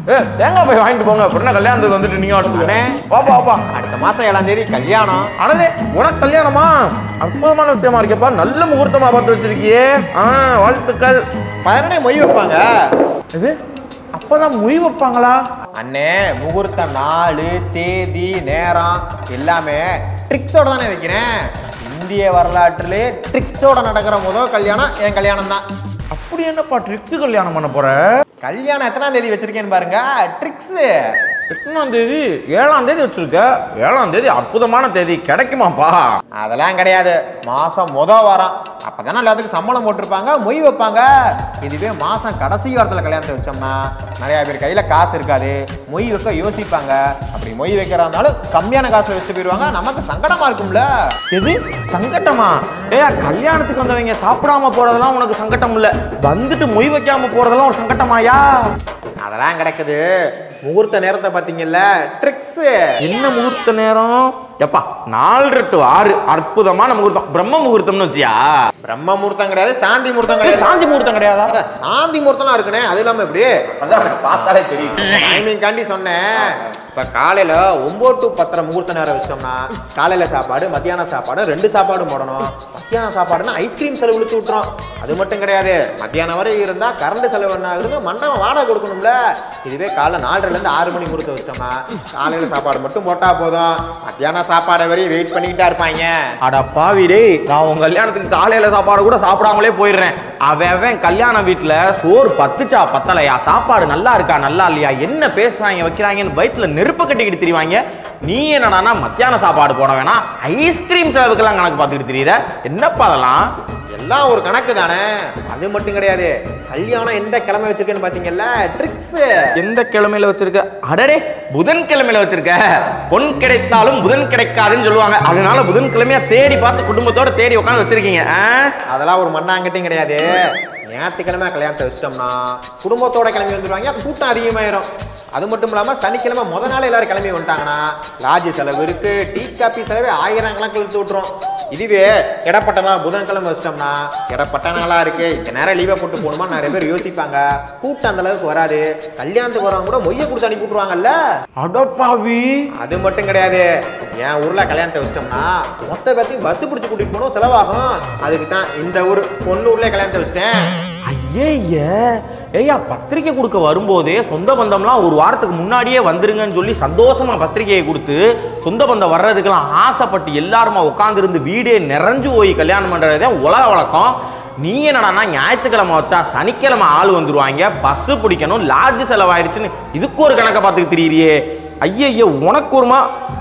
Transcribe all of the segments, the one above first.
ஏ தேங்காய் போய் வாங்கிட்டு போங்க அப்படின்னா கல்யாணத்துக்கு வந்துட்டு நீங்க அண்ணே. ஆடுங்க வாப்பா வாப்பா அடுத்த மாசம் ஏழாம் தேதி கல்யாணம் அடனே உனக்கு கல்யாணமா அற்புதமான விஷயமா இருக்கேப்பா நல்ல முகூர்த்தமா பார்த்து வச்சிருக்கியே ஆ வாழ்த்துக்கள் பதினே மொய் வைப்பாங்க இது அப்பதான் மொய் வைப்பாங்களா அண்ணே முகூர்த்த நாள் தேதி நேரம் எல்லாமே ட்ரிக்ஸோட தானே வைக்கிறேன் இந்திய வரலாற்றிலே ட்ரிக்ஸோட நடக்கிற முதல் கல்யாணம் என் கல்யாணம் தான் அப்படி என்னப்பா ட்ரிக்ஸ் கல்யாணம் பண்ண போற கல்யாணம் எத்தனாம் தேதி வச்சிருக்கேன்னு பாருங்க ட்ரிக்ஸ் எத்தனாம் தேதி ஏழாம் தேதி வச்சிருக்க ஏழாம் தேதி அற்புதமான தேதி கிடைக்குமாப்பா அதெல்லாம் கிடையாது மாசம் முத வாரம் அப்பதானே எல்லாத்துக்கும் சம்பளம் போட்டிருப்பாங்க மொய் வைப்பாங்க இதுவே மாசம் கடைசி வாரத்துல கல்யாணத்தை வச்சோம்னா நிறைய பேர் கையில காசு இருக்காது மொய் வைக்க யோசிப்பாங்க அப்படி மொய் வைக்கிறதுனாலும் கம்மியான காசுல வச்சுட்டு போயிடுவாங்க நமக்கு சங்கடமா இருக்கும்ல எது சங்கட்டமா ஏய் கல்யாணத்துக்கு வந்தவங்க சாப்பிடாம போறதெல்லாம் உனக்கு சங்கட்டம் இல்ல வந்துட்டு மொய் வைக்காம போறதெல்லாம் ஒரு சங்கட்டமாயா அதெல்லாம் கிடைக்குது முகூர்த்த நேரத்தை பாத்தீங்கல்ல ட்ரிக்ஸ் என்ன முகூர்த்த நேரம் எப்பா நாலு டு ஆறு அற்புதமான முகூர்த்தம் பிரம்ம முகூர்த்தம்னு வச்சியா பிரம்ம முகூர்த்தம் கிடையாது சாந்தி முகூர்த்தம் ஏய், கிடையாது சாந்தி முகூர்த்தம் கிடையாதா அதான், சாந்தி முகூர்த்தம்லாம் இருக்குனே அது இல்லாம எப்படி அதான் எனக்கு பார்த்தாலே தெரியும் டைமிங் காண்டி சொன்னேன் இப்ப காலையில ஒன்பது டு பத்தரை முகூர்த்த நேரம் வச்சோம்னா காலையில சாப்பாடு மத்தியான சாப்பாடு ரெண்டு சாப்பாடு போடணும் மத்தியான சாப்பாடுன்னா ஐஸ்கிரீம் செலவு இழுத்து விட்டுரும் அது மட்டும் கிடையாது மத்தியானம் வரை இருந்தா கரண்ட் செலவு என்ன ஆகுது மண்டபம் வாடகை கொடுக்கணும்ல இதுவே காலைல நாலரைல இருந்து ஆறு மணி முகூர்த்தம் வச்சோம்னா காலையில சாப்பாடு மட்டும் போட்டா போதும் மத்தியான சாப்பாடு வரையும் வெயிட் பண்ணிக்கிட்டா இருப்பாங்க அட பாவி டேய் நான் உன் கல்யாணத்துக்கு காலையில சாப்பாடு கூட சாப்பிடாமலே போயிடுறேன் அவன் அவன் கல்யாண வீட்டுல சோறு பத்துச்சா பத்தலையா சாப்பாடு நல்லா இருக்கா நல்லா இல்லையா என்ன பேசுறாங்க வைக்கிறாங்கன்னு வயித்துல நெருப்பு கட்டிக்கிட்டு திரிவாங்க நீ என்னடானா மத்தியான சாப்பாடு போட வேணாம் ஐஸ்கிரீம் செலவுக்கெல்லாம் கணக்கு பார்த்துக்கிட்டு தெரியுற என்னப்பா அதெல்லாம் எல்லாம் ஒரு கணக்கு தானே அது மட்டும் கிடையாது கல்யாணம் எந்த கிழமை வச்சிருக்கேன்னு பாத்தீங்கல்ல ட்ரிக்ஸ் எந்த கிழமையில வச்சிருக்க அடடே புதன் கிழமையில வச்சிருக்க பொன் கிடைத்தாலும் புதன் கிடைக்காதுன்னு சொல்லுவாங்க அதனால புதன் கிழமையா தேடி பார்த்து குடும்பத்தோட தேடி உட்காந்து வச்சிருக்கீங்க ஆ? அதெல்லாம் ஒரு மண்ணாங்கட்டையும் கிடையாது ஞாயிற்றுக்கிழமை கல்யாணத்தை வச்சிட்டோம்னா குடும்பத்தோட கிளம்பி வந்துருவாங்க கூட்டம் அதிகமாயிரும் அது மட்டும் இல்லாம சனிக்கிழமை முத நாள் எல்லாரும் கிளம்பி வந்துட்டாங்கன்னா லாட்ஜ் செலவு இருக்கு டீ காப்பி செலவு ஆயிரம் கணக்கு இழுத்து விட்டுரும் இதுவே இடப்பட்ட நாள் புதன்கிழமை வச்சிட்டோம்னா இடப்பட்ட நாளா இருக்கு இந்த நேரம் லீவை போட்டு போகணுமா நிறைய பேர் யோசிப்பாங்க கூட்டம் அந்த அளவுக்கு வராது கல்யாணத்துக்கு வரவங்க கூட மொய்யை கொடுத்து அனுப்பி விட்டுருவாங்கல்ல அடப்பாவி அது மட்டும் கிடையாது என் ஊர்ல கல்யாணத்தை வச்சிட்டோம்னா மொத்த பேர்த்தையும் பஸ் பிடிச்சி கூட்டிட்டு போகணும் செலவாகும் அதுக்கு தான் இந்த ஊர் பொண்ணூர்ல கல்யாணத்தை வச்சிட்டேன் ஐயய்ய ஏய்யா பத்திரிக்கை கொடுக்க வரும்போதே சொந்த பந்தம்லாம் ஒரு வாரத்துக்கு முன்னாடியே வந்துருங்கன்னு சொல்லி சந்தோஷமா பத்திரிக்கையை கொடுத்து சொந்த பந்தம் வர்றதுக்கெல்லாம் ஆசைப்பட்டு எல்லாருமா உட்காந்துருந்து வீடே நிறைஞ்சு போய் கல்யாணம் பண்றதே உலக வழக்கம் நீ என்னடான்னா ஞாயிற்றுக்கிழமை வச்சா சனிக்கிழமை ஆள் வந்துருவாங்க பஸ் பிடிக்கணும் லாட்ஜ் செலவாயிடுச்சுன்னு இதுக்கு ஒரு கணக்கை பார்த்துக்கு தெரியுறியே ஐயய்ய உனக்கு ஒருமா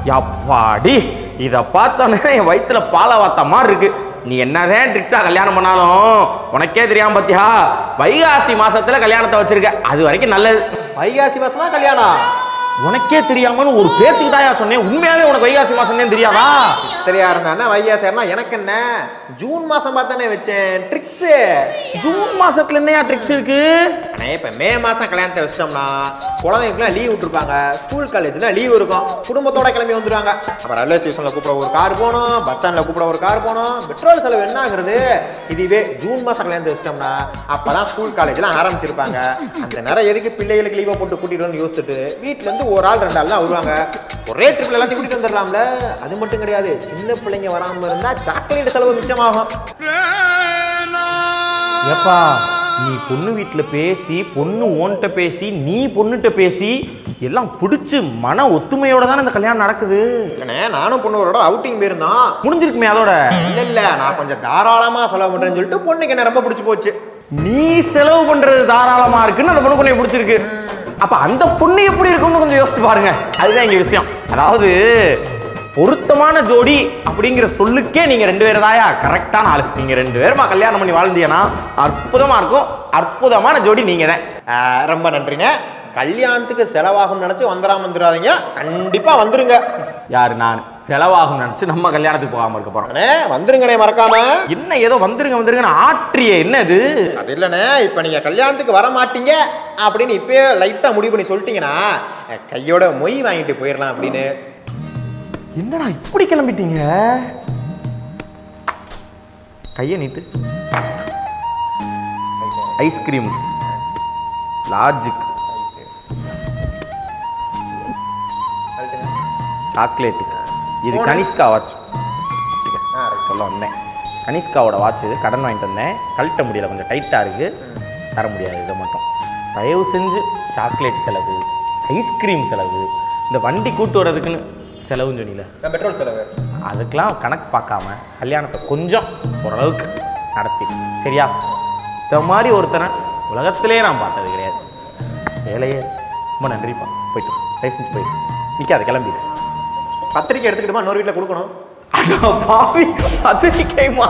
எப்பாடி இதை பார்த்தோன்னே என் வயித்துல பாலை வாத்த மாதிரி இருக்கு நீ என்னதான் ட்ரிக்ஸா கல்யாணம் பண்ணாலும் உனக்கே தெரியாம பாத்தியா வைகாசி மாசத்துல கல்யாணத்தை வச்சிருக்க அது வரைக்கும் நல்லது வைகாசி மாசமா கல்யாணம் உனக்கே தெரியாமன்னு ஒரு பேச்சுக்கு தாயா சொன்னேன் உண்மையாவே உனக்கு வைகாசி மாசம் தெரியாதா சரியா இருந்தா வைகாசி இருந்தா எனக்கு என்ன ஜூன் மாசம் பார்த்தானே வச்சேன் ட்ரிக்ஸ் ஜூன் மாசத்துல என்னையா ட்ரிக்ஸ் இருக்கு அண்ணே இப்ப மே மாசம் கல்யாணத்தை வச்சிட்டோம்னா குழந்தைங்களுக்குலாம் லீவ் விட்டுருப்பாங்க ஸ்கூல் காலேஜ்ல லீவ் இருக்கும் குடும்பத்தோட கிளம்பி வந்துருவாங்க அப்புறம் ரயில்வே ஸ்டேஷன்ல கூப்பிட ஒரு கார் போகணும் பஸ் ஸ்டாண்ட்ல கூப்பிட ஒரு கார் போகணும் பெட்ரோல் செலவு என்ன ஆகுறது இதுவே ஜூன் மாசம் கல்யாணத்தை வச்சிட்டோம்னா அப்பதான் ஸ்கூல் காலேஜ்லாம் ஆரம்பிச்சிருப்பாங்க அந்த நேரம் எதுக்கு பிள்ளைகளுக்கு லீவை போட்டு கூட்டிட்டு வந்து யோசிச்சுட்டு வீட்டுல இருந்து ஒரு ஆள் ரெண்டு ஆள் தான் வருவாங்க ஒரே ட்ரிப்ல எல்லாத்தையும் கூட்டிட்டு வந்துடலாம்ல அது மட்டும் கிடையாது சின்ன பிள்ளைங்க வராம இருந்தா சாக்லேட் செலவு மிச்சமாகும் ஏப்பா நீ பொண்ணு வீட்டுல பேசி பொண்ணு ஓன்ட்ட பேசி நீ பொண்ணுகிட்ட பேசி எல்லாம் பிடிச்சு மன ஒத்துமையோட தானே இந்த கல்யாணம் நடக்குது இல்லைண்ணே நானும் பொண்ணோட அவுட்டிங் போயிருந்தோம் முடிஞ்சிருக்குமே அதோட இல்ல இல்ல நான் கொஞ்சம் தாராளமா செலவு பண்றேன்னு சொல்லிட்டு பொண்ணுக்கு என்ன ரொம்ப பிடிச்சு போச்சு நீ செலவு பண்றது தாராளமா இருக்குன்னு அந்த பொண்ணு கொஞ்சம் பிடிச்சிருக்கு அப்ப அந்த பொண்ணு எப்படி இருக்கும்னு கொஞ்சம் யோசிச்சு பாருங்க அதுதான் இங்க விஷயம் அதாவது பொருத்தமான ஜோடி அப்படிங்கிற சொல்லுக்கே நீங்க ரெண்டு பேரும் தாயா கரெக்டான ஆளு நீங்க ரெண்டு பேருமா கல்யாணம் பண்ணி வாழ்ந்தீங்கன்னா அற்புதமா இருக்கும் அற்புதமான ஜோடி நீங்க தான் ஆஹ் ரொம்ப நன்றிங்க கல்யாணத்துக்கு செலவாகும் நினைச்சு வந்துடாம வந்துடாதீங்க கண்டிப்பா வந்துருங்க யாரு நான் செலவாகும் நினைச்சு நம்ம கல்யாணத்துக்கு போகாம இருக்க போறோம் அண்ணே வந்துருங்கண்ணே மறக்காம என்ன ஏதோ வந்துருங்க வந்துருங்கன்னு ஆற்றியே என்ன இது அது இல்லைண்ணே இப்ப நீங்க கல்யாணத்துக்கு வர மாட்டீங்க அப்படின்னு இப்பயே லைட்டா முடிவு பண்ணி சொல்லிட்டீங்கன்னா அஹ் கையோட மொய் வாங்கிட்டு போயிடலாம் அப்படின்னு என்னடா இப்படி கிளம்பிட்டீங்க கையை நீட்டு ஐஸ்கிரீம் லாஜிக் சாக்லேட்டுக்கு இது கனிஷ்கா வாட்ச் ஆ ரைட் சொல்ல வந்தேன் கனிஷ்காவோட வாட்ச் இது கடன் வாங்கிட்டு வந்தேன் கழட்ட முடியல கொஞ்சம் டைட்டாக இருக்குது தர முடியாது இதை மட்டும் தயவு செஞ்சு சாக்லேட் செலவு ஐஸ்கிரீம் செலவு இந்த வண்டி கூட்டு வர்றதுக்குன்னு செலவுன்னு சொன்னீங்களே நான் பெட்ரோல் செலவு அதுக்கெல்லாம் கணக்கு பார்க்காம கல்யாணத்தை கொஞ்சம் ஓரளவுக்கு நடத்தி சரியா இந்த மாதிரி ஒருத்தனை உலகத்திலே நான் பார்த்தது கிடையாது வேலையே ரொம்ப நன்றிப்பா போயிட்டு தயவு செஞ்சு போயிட்டு நிற்காத கிளம்பிடு பத்திரிக்கை எடுத்துக்கிட்டுமா இன்னொரு வீட்டில் கொடுக்கணும் அடா பாவி பத்திரிக்கைமா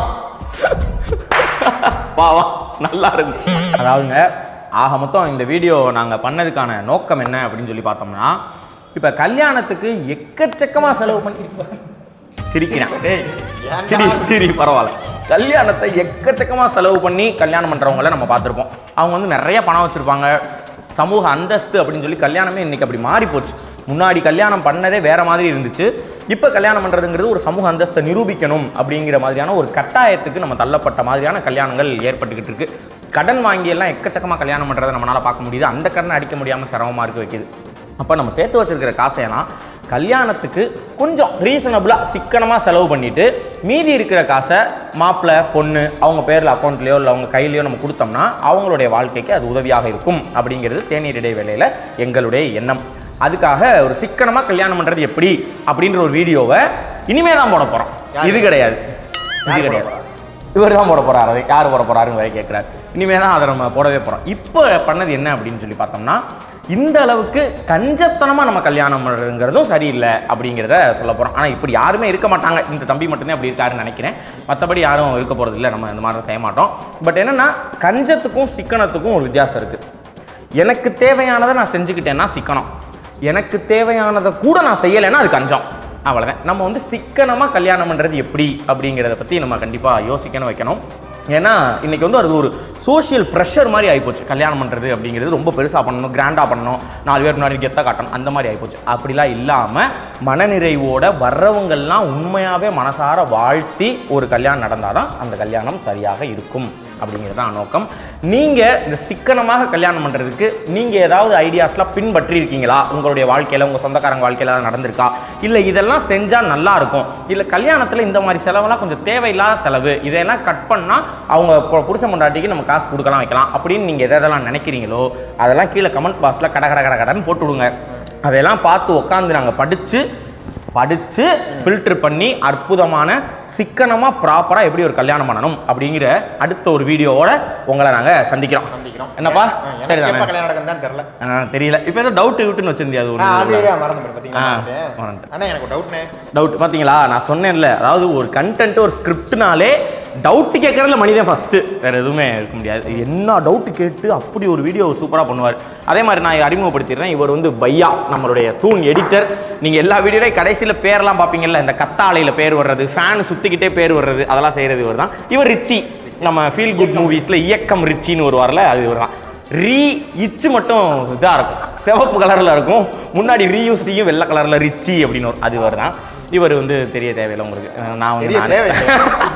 பாவா நல்லா இருந்துச்சு அதாவதுங்க ஆக மொத்தம் இந்த வீடியோ நாங்கள் பண்ணதுக்கான நோக்கம் என்ன அப்படின்னு சொல்லி பார்த்தோம்னா இப்போ கல்யாணத்துக்கு எக்கச்சக்கமாக செலவு பண்ணி சிரிக்கிறேன் டேய் சரி சரி பரவாயில்ல கல்யாணத்தை எக்கச்சக்கமாக செலவு பண்ணி கல்யாணம் பண்ணுறவங்கள நம்ம பார்த்துருப்போம் அவங்க வந்து நிறைய பணம் வச்சுருப்பாங்க சமூக அந்தஸ்து அப்படின்னு சொல்லி கல்யாணமே இன்னைக்கு அப்படி மாறி போச்சு முன்னாடி கல்யாணம் பண்ணதே வேற மாதிரி இருந்துச்சு இப்போ கல்யாணம் பண்ணுறதுங்கிறது ஒரு சமூக அந்தஸ்தை நிரூபிக்கணும் அப்படிங்கிற மாதிரியான ஒரு கட்டாயத்துக்கு நம்ம தள்ளப்பட்ட மாதிரியான கல்யாணங்கள் ஏற்பட்டுக்கிட்டு இருக்கு கடன் வாங்கி எல்லாம் எக்கச்சக்கமாக கல்யாணம் பண்ணுறதை நம்மளால பார்க்க முடியுது அந்த கடனை அடிக்க முடியாமல் சிரமமாக இருக்க வைக்குது அப்போ நம்ம சேர்த்து வச்சிருக்கிற காசையெல்லாம் கல்யாணத்துக்கு கொஞ்சம் ரீசனபிளாக சிக்கனமாக செலவு பண்ணிட்டு மீதி இருக்கிற காசை மாப்பிள்ளை பொண்ணு அவங்க பேரில் அக்கௌண்ட்லேயோ இல்லை அவங்க கையிலையோ நம்ம கொடுத்தோம்னா அவங்களுடைய வாழ்க்கைக்கு அது உதவியாக இருக்கும் அப்படிங்கிறது தேநீர் இடைவேளையில் எங்களுடைய எண்ணம் அதுக்காக ஒரு சிக்கனமாக கல்யாணம் பண்ணுறது எப்படி அப்படின்ற ஒரு வீடியோவை இனிமே தான் போட போகிறோம் இது கிடையாது இது யார் போட கிடையாது போறா? இவர் தான் போட போறாரு அதை யார் போட போறாருன்னு வேற கேட்குறாரு இனிமே தான் அதை நம்ம போடவே போகிறோம் இப்போ பண்ணது என்ன அப்படின்னு சொல்லி பார்த்தோம்னா இந்த அளவுக்கு கஞ்சத்தனமாக நம்ம கல்யாணம் பண்ணுறதுங்கிறதும் சரியில்லை அப்படிங்கிறத சொல்ல போகிறோம் ஆனால் இப்படி யாருமே இருக்க மாட்டாங்க இந்த தம்பி மட்டும்தான் அப்படி இருக்காருன்னு நினைக்கிறேன் மற்றபடி யாரும் இருக்க போகிறது இல்லை நம்ம இந்த மாதிரி செய்ய மாட்டோம் பட் என்னன்னா கஞ்சத்துக்கும் சிக்கனத்துக்கும் ஒரு வித்தியாசம் இருக்குது எனக்கு தேவையானதை நான் செஞ்சுக்கிட்டேன்னா சிக்கனம் எனக்கு தேவையானதை கூட நான் செய்யலைன்னா அது கஞ்சம் அவ்வளோதான் நம்ம வந்து சிக்கனமாக கல்யாணம் பண்ணுறது எப்படி அப்படிங்கிறத பற்றி நம்ம கண்டிப்பாக யோசிக்கணும் வைக்கணும் ஏன்னா இன்னைக்கு வந்து அது ஒரு சோஷியல் ப்ரெஷர் மாதிரி ஆகிப்போச்சு கல்யாணம் பண்ணுறது அப்படிங்கிறது ரொம்ப பெருசாக பண்ணணும் கிராண்டாக பண்ணணும் நாலு பேர் முன்னாடி கெத்தாக காட்டணும் அந்த மாதிரி ஆகிப்போச்சு அப்படிலாம் இல்லாமல் மனநிறைவோட வர்றவங்கெல்லாம் உண்மையாகவே மனசார வாழ்த்தி ஒரு கல்யாணம் நடந்தால் தான் அந்த கல்யாணம் சரியாக இருக்கும் அப்படிங்கிறது தான் நோக்கம் நீங்கள் இந்த சிக்கனமாக கல்யாணம் பண்ணுறதுக்கு நீங்கள் ஏதாவது ஐடியாஸ்லாம் பின்பற்றி இருக்கீங்களா உங்களுடைய வாழ்க்கையில் உங்கள் சொந்தக்காரங்க வாழ்க்கையில் ஏதாவது நடந்திருக்கா இல்லை இதெல்லாம் செஞ்சால் நல்லா இருக்கும் இல்லை கல்யாணத்தில் இந்த மாதிரி செலவெல்லாம் கொஞ்சம் தேவையில்லாத செலவு இதெல்லாம் கட் பண்ணால் அவங்க பொ- புருஷன் பொண்டாட்டிக்கு நம்ம காசு கொடுக்கலாம் வைக்கலாம் அப்படின்னு நீங்கள் எதை எதெல்லாம் நினைக்கிறீங்களோ அதெல்லாம் கீழே கமெண்ட் பாக்ஸில் கட கட கட கடன்னு போட்டு விடுங்க அதெல்லாம் பார்த்து உட்காந்து நாங்கள் படித்து படித்து ஃபில்டர் பண்ணி அற்புதமான சிக்கனமாக ப்ராப்பராக எப்படி ஒரு கல்யாணம் பண்ணணும் அப்படிங்கிற அடுத்த ஒரு வீடியோவோட உங்களை நாங்கள் சந்திக்கிறோம் சந்திக்கிறோம் என்னப்பா ஆ, எனக்கு சரி எப்ப கல்யாணம் நடக்கும் தான் தெரியல தானே தெரியல இப்போ ஏதோ டவுட் விட்டுன்னு வச்சிருந்தியா அது ஆ, அது ஒன்று மறந்து போயிட்டு பாத்தீங்களா ஆ, மறந்துட்டேன். மறந்துட்டேன். அண்ணா எனக்கு ஒரு டவுட்னே டவுட் பார்த்தீங்களா நான் சொன்னேன்ல அதாவது ஒரு கண்டென்ட் ஒரு ஸ்கிரிப்ட்னாலே டவுட் கேட்கறதுல மனிதன் ஃபஸ்ட்டு வேற எதுவுமே இருக்க முடியாது என்ன டவுட் கேட்டு அப்படி ஒரு வீடியோ சூப்பராக பண்ணுவார் அதே மாதிரி நான் அறிமுகப்படுத்திடுறேன் இவர் வந்து பையா நம்மளுடைய தூண் எடிட்டர் நீங்கள் எல்லா வீடியோலையும் கடைசியில் பேர்லாம் பார்ப்பீங்கல்ல இந்த கத்தாழையில் பேர் வர்றது ஃபேன் சுற்றிக்கிட்டே பேர் வர்றது அதெல்லாம் செய்கிறது இவர் தான் இவர் ரிச்சி நம்ம ஃபீல் குட் மூவிஸில் இயக்கம் ரிச்சின்னு வருவார்ல அது இவர் தான் ரீ இச்சு மட்டும் இதாக இருக்கும் சிவப்பு கலரில் இருக்கும் முன்னாடி ரீயூஸ் ரீயும் வெள்ளை கலரில் ரிச்சி அப்படின்னு வரும் அது இவர் தான் இவர் வந்து தெரிய தேவையில்லை உங்களுக்கு அஹ் நான் வந்து தெரிய நானே- தேவையில்லை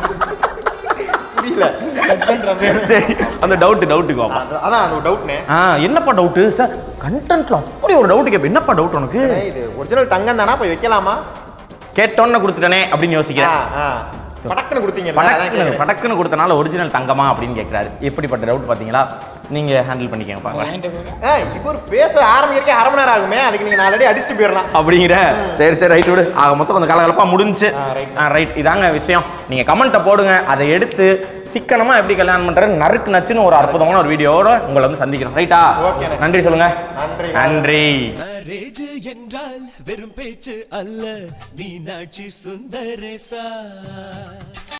புரியல சரி அந்த டவுட்டு டவுட்டுக்கு வாப்பா அதான் அதான் அது ஒரு டவுட்னே ஆ என்னப்பா டவுட்டு சார் கண்டென்ட்ல அப்படி ஒரு டவுட் கேட்பேன் என்னப்பா டவுட் உனக்கு இது ஒரிஜினல் தங்கம் தானா போய் வைக்கலாமா கேட்டோன்னு கொடுத்துட்டனே அப்படின்னு ஆ, யோசிக்கிறேன் ஆ. படக்குன்னு கொடுத்தீங்கல்ல அதான் படக்குன்னு கேக்குறேன். படக்குன்னு கொடுத்தனால ஒரிஜினல் தங்கமா அப்படின்னு கேட்குறாரு எப்படிப்பட்ட டவுட் பார்த்தீங்களா நீங்க ஹேண்டில் பண்ணிக்கங்க பாருங்க ஏய், இப்போ ஒரு பேச ஆரம்பிக்கிறக்கே அரை மணி நேரம் ஆகுமே அதுக்கு நீங்க ஆல்ரெடி அடிச்சுட்டு போயிடலாம் அப்படிங்கிற சரி சரி ரைட் விடு ஆக மொத்தம் கொஞ்சம் கலகலப்பாக முடிஞ்சுச்சு ஆ, right. ஆ ரைட் இதாங்க விஷயம் நீங்கள் கமெண்ட்டை போடுங்க அதை எடுத்து சிக்கனமாக எப்படி கல்யாணம் பண்ணுறது நறுக்கு நச்சுன்னு ஒரு அற்புதமான ஒரு வீடியோவோட உங்களை வந்து சந்திக்கிறோம் ரைட்டா Okay, அண்ணே. நன்றி சொல்லுங்க நன்றி. நன்றி மேரேஜ் என்றால் வெறும் பேச்சு அல்ல மீனாட்சி சுந்தரேசா